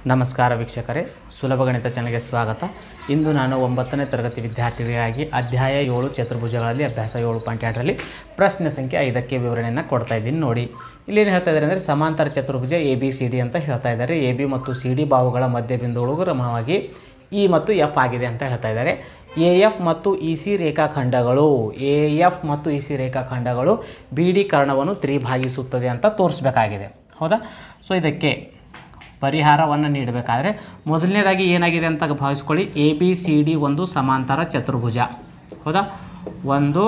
ನಮಸ್ಕಾರ ವೀಕ್ಷಕರೇ ಸುಲಭ ಗಣಿತ ಚಾನಲ್ಗೆ ಸ್ವಾಗತ ಇಂದು ನಾನು ಒಂಬತ್ತನೇ ತರಗತಿ ವಿದ್ಯಾರ್ಥಿಗಳಿಗಾಗಿ ಅಧ್ಯಾಯ ಏಳು ಚತುರ್ಭುಜಗಳಲ್ಲಿ ಅಭ್ಯಾಸ ಏಳು ಪಾಯಿಂಟ್ ಎರಡರಲ್ಲಿ ಪ್ರಶ್ನೆ ಸಂಖ್ಯೆ ಐದಕ್ಕೆ ವಿವರಣೆಯನ್ನು ಕೊಡ್ತಾ ಇದ್ದೀನಿ ನೋಡಿ ಇಲ್ಲಿ ಏನು ಹೇಳ್ತಾ ಇದ್ದಾರೆ ಅಂದರೆ ಸಮಾಂತರ ಚತುರ್ಭುಜ ಎ ಬಿ ಸಿ ಡಿ ಅಂತ ಹೇಳ್ತಾ ಇದ್ದಾರೆ ಎ ಬಿ ಮತ್ತು ಸಿ ಡಿ ಬಾಹುಗಳ ಮಧ್ಯ ಬಿಂದುಗಳು ಕ್ರಮವಾಗಿ ಇ ಮತ್ತು ಎಫ್ ಆಗಿದೆ ಅಂತ ಹೇಳ್ತಾ ಇದ್ದಾರೆ ಎ ಎಫ್ ಮತ್ತು ಇ ಸಿ ರೇಖಾಖಂಡಗಳು ಎ ಎಫ್ ಮತ್ತು ಇ ಸಿ ರೇಖಾಖಂಡಗಳು ಬಿ ಡಿ ಕರ್ಣವನ್ನು ತ್ರಿಭಾಗಿಸುತ್ತದೆ ಅಂತ ತೋರಿಸ್ಬೇಕಾಗಿದೆ ಹೌದಾ ಸೊ ಇದಕ್ಕೆ ಪರಿಹಾರವನ್ನು ನೀಡಬೇಕಾದ್ರೆ ಮೊದಲನೇದಾಗಿ ಏನಾಗಿದೆ ಅಂತ ಭಾವಿಸ್ಕೊಳ್ಳಿ ಎ ಬಿ ಸಿ ಡಿ ಒಂದು ಸಮಾಂತರ ಚತುರ್ಭುಜ ಹೌದಾ ಒಂದು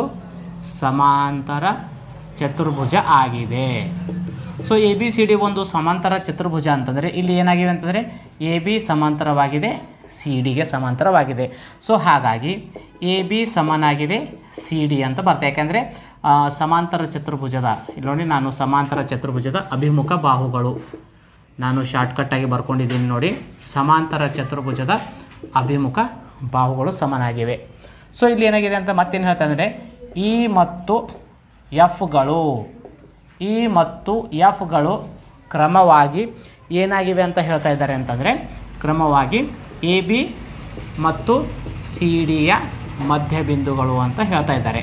ಸಮಾಂತರ ಚತುರ್ಭುಜ ಆಗಿದೆ so A B C D ಒಂದು ಸಮಾಂತರ ಚತುರ್ಭುಜ ಅಂತಂದರೆ ಇಲ್ಲಿ ಏನಾಗಿವೆ ಅಂತಂದರೆ ಎ ಬಿ ಸಮಾಂತರವಾಗಿದೆ ಸಿ ಡಿಗೆ ಸಮಾಂತರವಾಗಿದೆ ಸೊ ಹಾಗಾಗಿ ಎ ಬಿ ಸಮನಾಗಿದೆ ಸಿ ಡಿ ಅಂತ ಬರ್ತದೆ ಯಾಕೆಂದರೆ ಆ, ಸಮಾಂತರ ಚತುರ್ಭುಜದ ಇಲ್ಲಿ ನೋಡಿ ನಾನು ಸಮಾಂತರ ಚತುರ್ಭುಜದ ಅಭಿಮುಖ ಬಾಹುಗಳು ನಾನು ಶಾರ್ಟ್ಕಟ್ಟಾಗಿ ಬರ್ಕೊಂಡಿದ್ದೀನಿ ನೋಡಿ ಸಮಾಂತರ ಚತುರ್ಭುಜದ ಅಭಿಮುಖ ಬಾಹುಗಳು ಸಮನಾಗಿವೆ ಸೊ ಇಲ್ಲಿ ಏನಾಗಿದೆ ಅಂತ ಮತ್ತೇನು ಹೇಳ್ತಾ ಅಂದರೆ ಇ ಮತ್ತು ಎಫ್ಗಳು ಇ ಮತ್ತು ಎಫ್ಗಳು ಕ್ರಮವಾಗಿ ಏನಾಗಿವೆ ಅಂತ ಹೇಳ್ತಾ ಇದ್ದಾರೆ ಅಂತಂದರೆ ಕ್ರಮವಾಗಿ ಎ ಬಿ ಮತ್ತು ಸಿ ಡಿಯ ಮಧ್ಯಬಿಂದುಗಳು ಅಂತ ಹೇಳ್ತಾ ಇದ್ದಾರೆ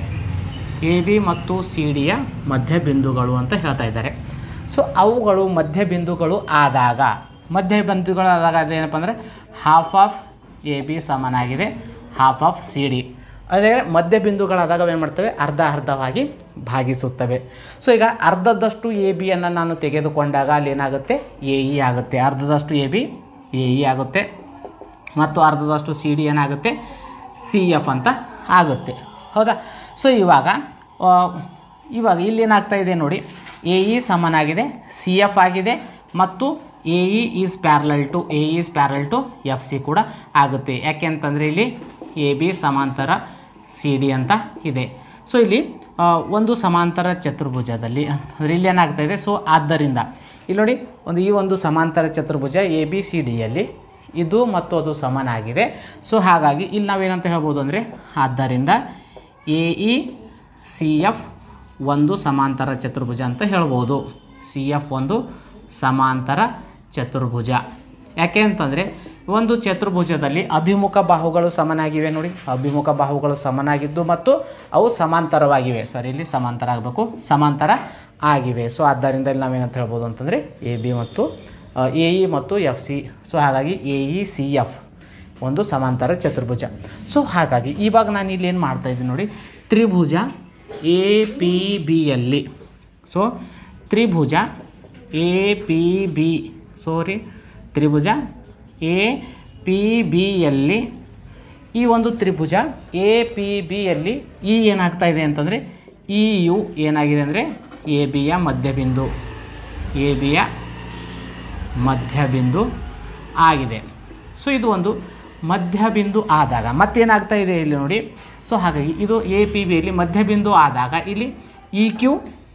ಎ ಬಿ ಮತ್ತು ಸಿ ಡಿಯ ಮಧ್ಯಬಿಂದುಗಳು ಅಂತ ಹೇಳ್ತಾ ಇದ್ದಾರೆ ಸೊ ಅವುಗಳು ಮಧ್ಯಬಿಂದುಗಳು ಆದಾಗ ಮಧ್ಯಬಿಂದುಗಳು ಆದಾಗ ಅದೇನಪ್ಪ ಅಂದರೆ ಹಾಫ್ ಆಫ್ ಎ ಬಿ ಸಮನಾಗಿದೆ ಹಾಫ್ ಆಫ್ ಸಿ ಡಿ ಅದೇ ಮಧ್ಯಬಿಂದುಗಳಾದಾಗ ಏನು ಮಾಡ್ತವೆ ಅರ್ಧ ಅರ್ಧವಾಗಿ ಭಾಗಿಸುತ್ತವೆ ಸೊ ಈಗ ಅರ್ಧದಷ್ಟು ಎ ಬಿಯನ್ನು ನಾನು ತೆಗೆದುಕೊಂಡಾಗ ಅಲ್ಲಿ ಏನಾಗುತ್ತೆ ಎ ಇ ಆಗುತ್ತೆ ಅರ್ಧದಷ್ಟು ಎ ಬಿ ಎ ಇ ಆಗುತ್ತೆ ಮತ್ತು ಅರ್ಧದಷ್ಟು ಸಿ ಡಿ ಏನಾಗುತ್ತೆ ಸಿ ಎಫ್ ಅಂತ ಆಗುತ್ತೆ ಹೌದಾ ಸೊ ಇವಾಗ ಆ, ಇವಾಗ ಇಲ್ಲಿ ಏನಾಗ್ತಾ ಇದೆ ನೋಡಿ ಎ ಇ ಸಮನಾಗಿದೆ ಸಿ ಎಫ್ ಆಗಿದೆ ಮತ್ತು A E is parallel to A is parallel to F C ಕೂಡ ಆಗುತ್ತೆ ಯಾಕೆ ಅಂತಂದರೆ ಇಲ್ಲಿ ಎ ಬಿ ಸಮಾಂತರ ಸಿ ಡಿ ಅಂತ ಇದೆ ಸೊ ಇಲ್ಲಿ ಆ, ಒಂದು ಸಮಾಂತರ ಚತುರ್ಭುಜದಲ್ಲಿ ಅಂದರೆ ಇಲ್ಲಿ ಏನಾಗ್ತಾ ಇದೆ ಸೊ ಆದ್ದರಿಂದ ಇಲ್ಲಿ ನೋಡಿ ಒಂದು ಈ ಒಂದು ಸಮಾಂತರ ಚತುರ್ಭುಜ ಎ ಬಿ ಸಿ ಡಿಯಲ್ಲಿ ಇದು ಮತ್ತು ಅದು ಸಮನಾಗಿದೆ ಸೊ ಹಾಗಾಗಿ ಇಲ್ಲಿ ನಾವೇನಂತ ಹೇಳ್ಬೋದು ಅಂದರೆ ಆದ್ದರಿಂದ ಎ ಇ ಸಿ ಎಫ್ ಒಂದು ಸಮಾಂತರ ಚತುರ್ಭುಜ ಅಂತ ಹೇಳ್ಬೋದು ಸಿ ಎಫ್ ಒಂದು ಸಮಾಂತರ ಚತುರ್ಭುಜ ಯಾಕೆ ಅಂತಂದರೆ ಒಂದು ಚತುರ್ಭುಜದಲ್ಲಿ ಅಭಿಮುಖ ಬಾಹುಗಳು ಸಮನಾಗಿವೆ ನೋಡಿ ಅಭಿಮುಖ ಬಾಹುಗಳು ಸಮನಾಗಿದ್ದು ಮತ್ತು ಅವು ಸಮಾಂತರವಾಗಿವೆ ಸಾರಿ ಇಲ್ಲಿ ಸಮಾಂತರ ಆಗಬೇಕು ಸಮಾಂತರ ಆಗಿವೆ ಸೊ ಆದ್ದರಿಂದ ಇಲ್ಲಿ ನಾವೇನಂತ ಹೇಳ್ಬೋದು ಅಂತಂದರೆ ಎ ಬಿ ಮತ್ತು ಎ ಇ ಮತ್ತು ಎಫ್ ಸಿ ಸೊ ಹಾಗಾಗಿ ಎ ಇ ಸಿ ಎಫ್ ಒಂದು ಸಮಾಂತರ ಚತುರ್ಭುಜ ಸೊ ಹಾಗಾಗಿ ಇವಾಗ ನಾನು ಇಲ್ಲಿ ಏನು ಮಾಡ್ತಾ ಇದ್ದೀನಿ ನೋಡಿ ತ್ರಿಭುಜ ಎ ಪಿ ಬಿಯಲ್ಲಿ ಸೊ ತ್ರಿಭುಜ ಎ ಪಿ ಬಿ ಸಾರಿ ತ್ರಿಭುಜ ಎ ಪಿ ಬಿಯಲ್ಲಿ ಈ ಒಂದು ತ್ರಿಭುಜ ಎ ಪಿ ಬಿಯಲ್ಲಿ ಈ ಏನಾಗ್ತಾ ಇದೆ ಅಂತಂದರೆ ಇ ಯು ಏನಾಗಿದೆ ಅಂದರೆ ಎ ಬಿಯ ಮಧ್ಯಬಿಂದು ಎ ಬಿಯ ಮಧ್ಯಬಿಂದು ಆಗಿದೆ ಸೊ ಇದು ಒಂದು ಮಧ್ಯಬಿಂದು ಆದಾಗ ಮತ್ತೇನಾಗ್ತಾ ಇದೆ ಇಲ್ಲಿ ನೋಡಿ ಸೊ ಹಾಗಾಗಿ ಇದು ಎ ಪಿ ಬಿಯಲ್ಲಿ ಮಧ್ಯಬಿಂದು ಆದಾಗ ಇಲ್ಲಿ ಇ ಕ್ಯೂ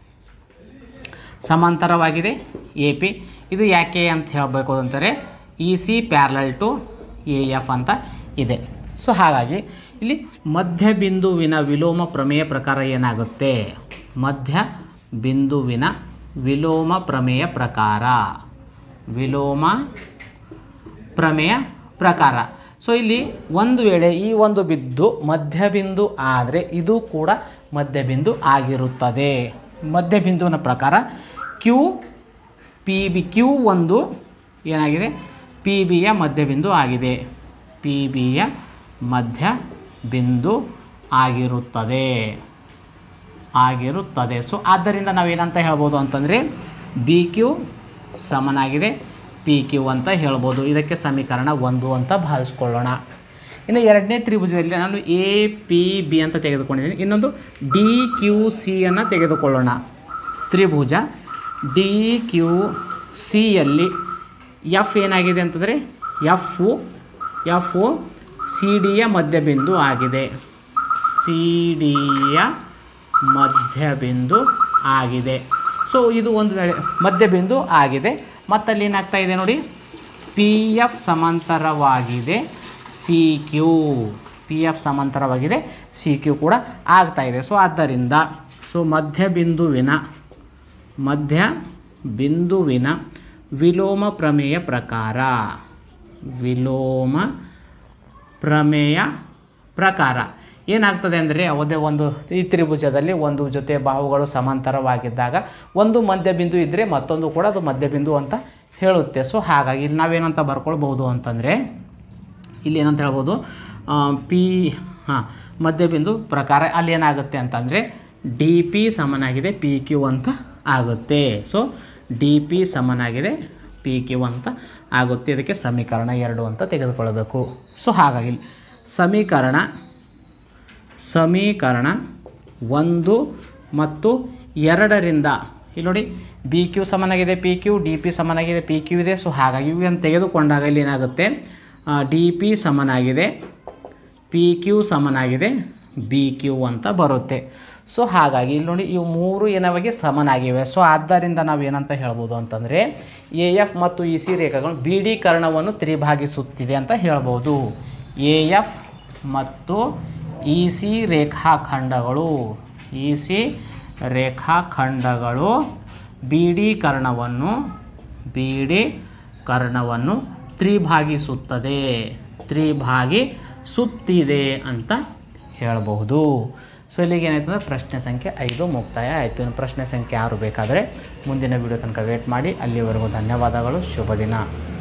ಸಮಾಂತರವಾಗಿದೆ ಎ ಪಿ ಇದು ಯಾಕೆ ಅಂತ ಹೇಳಬೇಕು ಅಂತಾರೆ E C parallel to A F ಅಂತ ಇದೆ ಸೊ ಹಾಗಾಗಿ ಇಲ್ಲಿ ಮಧ್ಯಬಿಂದುವಿನ ವಿಲೋಮ ಪ್ರಮೇಯ ಪ್ರಕಾರ ಏನಾಗುತ್ತೆ ಮಧ್ಯ ಬಿಂದುವಿನ ವಿಲೋಮ ಪ್ರಮೇಯ ಪ್ರಕಾರ ವಿಲೋಮ ಪ್ರಮೇಯ ಪ್ರಕಾರ ಸೊ ಇಲ್ಲಿ ಒಂದು ವೇಳೆ ಈ ಒಂದು ಬಿದ್ದು ಮಧ್ಯಬಿಂದು ಆದರೆ ಇದು ಕೂಡ ಮಧ್ಯಬಿಂದು ಆಗಿರುತ್ತದೆ ಮಧ್ಯಬಿಂದುವಿನ ಪ್ರಕಾರ ಕ್ಯೂ ಪಿ ಬಿ ಕ್ಯೂ ಒಂದು ಏನಾಗಿದೆ ಪಿ ಬಿಯ ಮಧ್ಯಬಿಂದು ಆಗಿದೆ ಪಿ ಬಿಯ ಮಧ್ಯ ಬಿಂದು ಆಗಿರುತ್ತದೆ ಆಗಿರುತ್ತದೆ ಸೊ ಆದ್ದರಿಂದ ನಾವೇನಂತ ಹೇಳ್ಬೋದು ಅಂತಂದರೆ ಬಿ ಕ್ಯೂ ಸಮನಾಗಿದೆ ಪಿ ಕ್ಯೂ ಅಂತ ಹೇಳ್ಬೋದು ಇದಕ್ಕೆ ಸಮೀಕರಣ ಒಂದು ಅಂತ ಭಾವಿಸ್ಕೊಳ್ಳೋಣ ಇನ್ನು ಎರಡನೇ ತ್ರಿಭುಜದಲ್ಲಿ ನಾನು ಎ ಪಿ ಬಿ ಅಂತ ತೆಗೆದುಕೊಂಡಿದ್ದೀನಿ ಇನ್ನೊಂದು ಡಿ ಕ್ಯೂ ಸಿಯನ್ನು ತೆಗೆದುಕೊಳ್ಳೋಣ ತ್ರಿಭುಜ ಡಿ ಕ್ಯೂ ಸಿಯಲ್ಲಿ ಎಫ್ ಏನಾಗಿದೆ ಅಂತಂದರೆ ಎಫ್ ಎಫ್ ಸಿ ಡಿಯ ಮಧ್ಯಬಿಂದು ಆಗಿದೆ ಸಿ ಡಿಯ ಮಧ್ಯಬಿಂದು ಆಗಿದೆ ಸೊ ಇದು ಒಂದು ವೇಳೆ ಮಧ್ಯಬಿಂದು ಆಗಿದೆ ಮತ್ತಲ್ಲಿ ಏನಾಗ್ತಾ ಇದೆ ನೋಡಿ ಪಿ ಎಫ್ ಸಮಾಂತರವಾಗಿದೆ ಸಿ ಕ್ಯೂ ಪಿ ಎಫ್ ಸಮಾಂತರವಾಗಿದೆ ಸಿ ಕ್ಯೂ ಕೂಡ ಆಗ್ತಾ ಇದೆ ಸೊ ಆದ್ದರಿಂದ ಸೊ ಮಧ್ಯಬಿಂದುವಿನ ಮಧ್ಯ ಬಿಂದುವಿನ ವಿಲೋಮ ಪ್ರಮೇಯ ಪ್ರಕಾರ ವಿಲೋಮ ಪ್ರಮೇಯ ಪ್ರಕಾರ ಏನಾಗ್ತದೆ ಅಂದರೆ ಯಾವುದೇ ಒಂದು ಈ ತ್ರಿಭುಜದಲ್ಲಿ ಒಂದು ಜೊತೆ ಬಾಹುಗಳು ಸಮಾಂತರವಾಗಿದ್ದಾಗ ಒಂದು ಮಧ್ಯಬಿಂದು ಇದ್ದರೆ ಮತ್ತೊಂದು ಕೂಡ ಅದು ಮಧ್ಯಬಿಂದು ಅಂತ ಹೇಳುತ್ತೆ ಸೊ ಹಾಗಾಗಿ ಇಲ್ಲಿ ನಾವೇನಂತ ಬರ್ಕೊಳ್ಬೋದು ಅಂತಂದರೆ ಇಲ್ಲಿ ಏನಂತ ಹೇಳ್ಬೋದು ಪಿ ಹಾಂ ಮಧ್ಯಬಿಂದು ಪ್ರಕಾರ ಅಲ್ಲಿ ಏನಾಗುತ್ತೆ ಅಂತಂದರೆ ಡಿ ಪಿ ಸಮನಾಗಿದೆ ಪಿ ಕ್ಯೂ ಅಂತ ಆಗುತ್ತೆ ಸೊ ಡಿ ಪಿ ಸಮನಾಗಿದೆ ಪಿ ಕ್ಯೂ ಅಂತ ಆಗುತ್ತೆ ಇದಕ್ಕೆ ಸಮೀಕರಣ ಎರಡು ಅಂತ ತೆಗೆದುಕೊಳ್ಳಬೇಕು ಸೊ ಹಾಗಾಗಿ ಸಮೀಕರಣ ಸಮೀಕರಣ ಒಂದು ಮತ್ತು ಎರಡರಿಂದ ಇಲ್ಲಿ ನೋಡಿ ಬಿ ಕ್ಯೂ ಸಮನಾಗಿದೆ ಪಿ ಕ್ಯೂ ಡಿ ಪಿ ಸಮನಾಗಿದೆ ಪಿ ಕ್ಯೂ ಇದೆ ಸೊ ಹಾಗಾಗಿ ಇವನ್ನು ತೆಗೆದುಕೊಂಡಾಗ ಇಲ್ಲಿ ಏನಾಗುತ್ತೆ ಡಿ ಪಿ ಸಮನಾಗಿದೆ ಪಿ ಕ್ಯೂ ಸಮನಾಗಿದೆ ಬಿ ಕ್ಯೂ ಅಂತ ಬರುತ್ತೆ ಸೊ ಹಾಗಾಗಿ ಇಲ್ಲಿ ನೋಡಿ ಇವು ಮೂರು ಏನವಾಗಿ ಸಮನಾಗಿವೆ ಸೊ ಆದ್ದರಿಂದ ನಾವು ಏನಂತ ಹೇಳ್ಬೋದು ಅಂತಂದರೆ ಎ ಎಫ್ ಮತ್ತು ಇ ಸಿ ರೇಖೆಗಳು ಬಿ ಡಿ ಕರ್ಣವನ್ನು ತ್ರಿಭಾಗಿಸುತ್ತಿದೆ ಅಂತ ಹೇಳ್ಬೋದು ಎ ಎಫ್ ಮತ್ತು ಇ ಸಿ ರೇಖಾಖಂಡಗಳು ಇ ಸಿ ರೇಖಾಖಂಡಗಳು ಬಿ ಡಿ ಕರ್ಣವನ್ನು ಬಿ ಡಿ ಕರ್ಣವನ್ನು ತ್ರಿಭಾಗಿಸುತ್ತದೆ ತ್ರಿಭಾಗಿಸುತ್ತಿದೆ ಅಂತ ಹೇಳಬಹುದು ಸೊ ಇಲ್ಲಿಗೆ ಏನಾಯ್ತು ಅಂದರೆ ಪ್ರಶ್ನೆ ಸಂಖ್ಯೆ ಐದು ಮುಕ್ತಾಯ ಆಯಿತು ಇನ್ನು ಪ್ರಶ್ನೆ ಸಂಖ್ಯೆ ಆರು ಬೇಕಾದರೆ ಮುಂದಿನ ವಿಡಿಯೋ ತನಕ ವೇಟ್ ಮಾಡಿ ಅಲ್ಲಿವರೆಗೂ ಧನ್ಯವಾದಗಳು ಶುಭ ದಿನ